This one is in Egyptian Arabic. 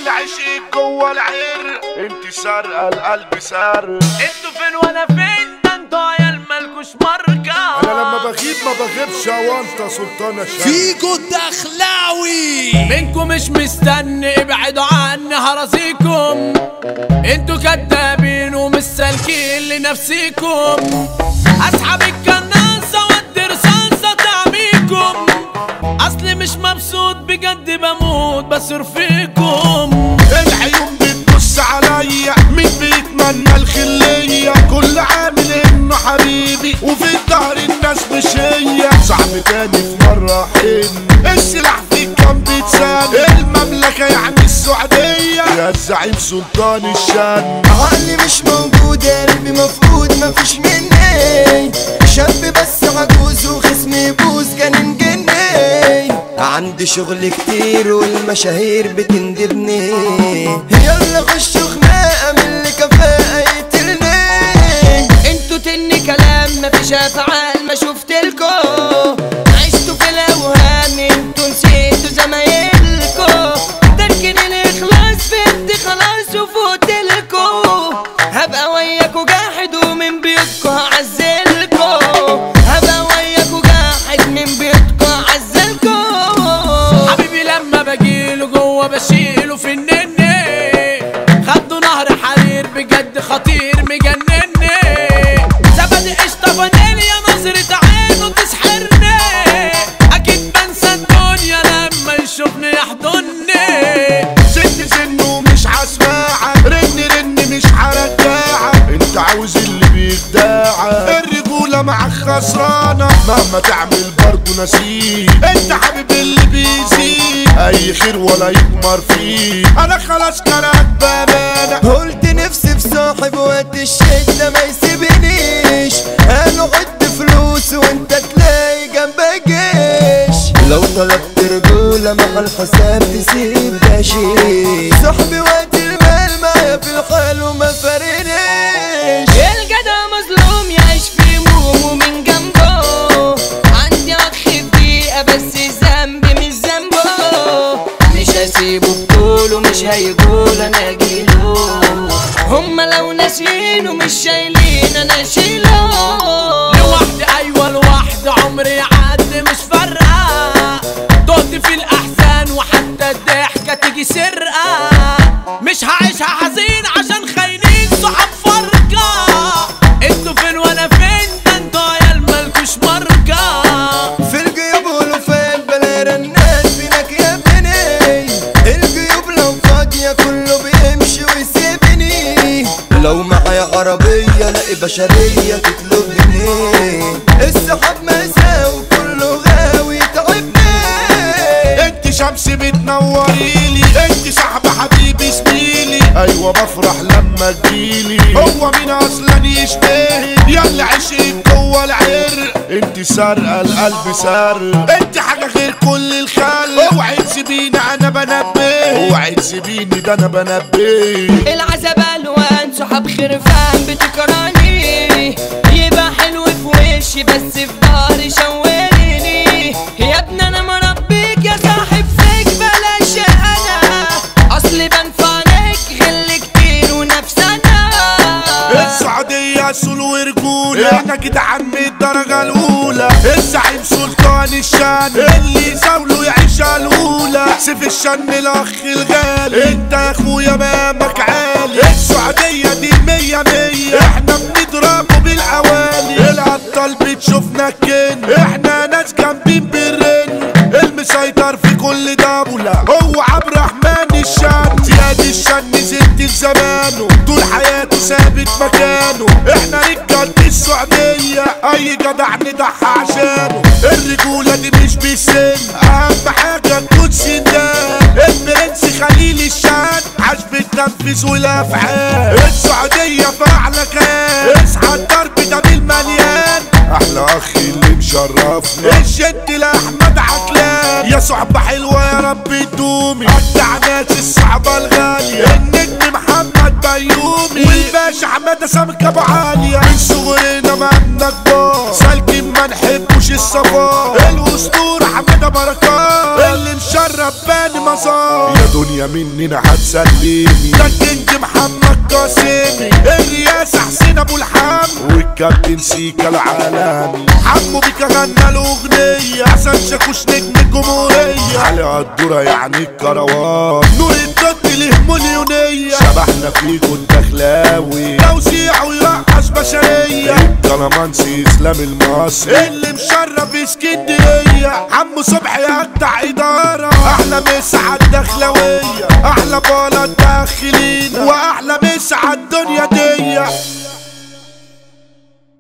يلا عشقك جوه العرق انت سارقه القلب سارق انتوا فين وانا فين ده انتوا عيال مالكوش مرجع انا لما بغيب ما بغيبش وانت سلطان الشام فيجو الدخلاوي منكم مش مستني ابعدوا عني هراسيكم انتوا كدابين ومش سالكين لنفسيكم اسحب الكناسة وادي رصاصة تعميكم اصلي مش مبسوط بجد بموت بصرف فيكم العيون بتبص عليا مين بيتمنى الخلية كل عامل انه حبيبي وفي الظهر الناس مش هي صعب تاني في مرة حن السلاح فيك كان بيتسال المملكة يعني السعودية يا الزعيم سلطان الشام عقلي مش موجود قلبي مفقود مفيش مني شاب بس عجوز وخصمي يبوظ كان جني عندي شغل كتير والمشاهير بتندبني يلا خشوا خناقة من اللي كفاءة يقتلني انتوا تني كلام مفيش افعال ما شفتلكوا عشتوا في الاوهام انتوا نسيتوا زمايلكوا تركن الاخلاص فهمت خلاص وفوتلكوا هبقى وياكوا جاحد ومن بيوتكوا هعزلكوا هبقى وياكوا جاحد من بيوتكوا هعزلكوا حبيبي لما بجيله جوه بشيله في النني خدوا نهر حرير بجد خطير مجنني زبدي قشطة فانيليا نظرة عينه تسحرني أكيد بنسى الدنيا لما يشوفني يحضني ست سنه مش هسمعك رن رن مش هرجعك انت عاوز اللي بيخدعك الرجولة معاك خسرانة مهما تعمل برضه نسيك انت حبيب اللي بيزيد اي خير ولا يكمر فيه انا خلاص كرهت بامانة قلت نفسي في صاحب وقت الشدة ما يسيبنيش انا عد فلوس وانت تلاقي جنبك جيش لو طلبت رجولة مع الحساب تسيب ده شيء صاحبي وقت المال معايا في الحال وما فارقنيش الجدع مظلوم يعيش في همومه من جنبه عندي اخ في دقيقة بس ذنبي مش ذنبه مش هسيبه بطوله مش هيقول انا اجيله هما لو ناسينه مش شايلين انا اشيله لوحدي أيوة لوحدي عمري يعدي مش فارقة تهت في الأحزان وحتى الضحكة تيجي سرقة مش هعيشها حزين عشان خاينين صحاب فرقة انتوا فين وانا فين ده انتوا عيال مالكوش مرجع في الجيوب والوفات بلا رنات فينك يا بني الجيوب لو فاضية كله بيمشي ويسيبني لو معايا عربية لاقي بشرية تطلبني السحاب مساء وكله غاوي تعبني انت شمس بتنوريلي انت صاحب حبيبي زميلي ايوه بفرح لما تجيلي هو مين اصلا يشتهي يلا عشقك جوه العرق انت سارقه القلب سارق انت حاجه غير كل الخلق اوعي تسيبيني انا بنبه اوعي تسيبيني ده انا بنبه العذاب الوان صحاب خرفان بتكرهني يبقى حلو في وشي بس في ظهري شواليني يا ابني انا مربيك يا صاحب فيك بلاش انا اصلي بنفعنك غل كتير ونفسنا السعودية سول ورجولة احنا جدعان من الدرجة الأولى الزعيم سلطان الشان اللي يزاوله يعيش الأولى سيف الشن الأخ الغالي انت يا اخويا مامك عالي السعودية دي مية مية احنا بنضربه بالأوالي الأبطال بتشوفنا الكن احنا ناس جامدين بالرن المسيطر في كل دولة هو عبد الرحمن الشان زياد الشن زدت زمانه طول حياته ثابت مكانه احنا رجالة السعودية اي جدع نضحى عشانه الرجولة دي مش بالسن اهم حاجة تكون سندان البرنس خليل الشان عاش بالتنفيذ والافعال السعودية فاعلة كان اصحى الضرب ده بالمليان احلى اخي اللي مشرفنا الجد لاحمد عقلان يا صحبة حلوة يا رب تدومي ابدع ناس الصعبة الغالية النجم محمد بيومي والباشا حمادة سمك ابو عالية من صغرنا ما عندنا كبار سالكين ما نحبوش الصفار الاسطورة حمادة بركات اللي مشرف باني مزار يا الدنيا مننا هتسلمي ده الكينج محمد قاسمي الرئاسة حسين ابو الحام والكابتن سيكا العالمي حمو بيكا غنى الاغنية حسن شاكوش نجم الجمهورية علي الدورة يعني الكروان نور الضد له مليونية شبحنا فيكو الدخلاوي توزيع ويرقص بشرية الكلامانسي اسلام المصري اللي مشرف اسكندرية عمو صبحي اجدع ادارة احلى مسا على الدخلاوية احلى بالا الداخلين واحلى مسا على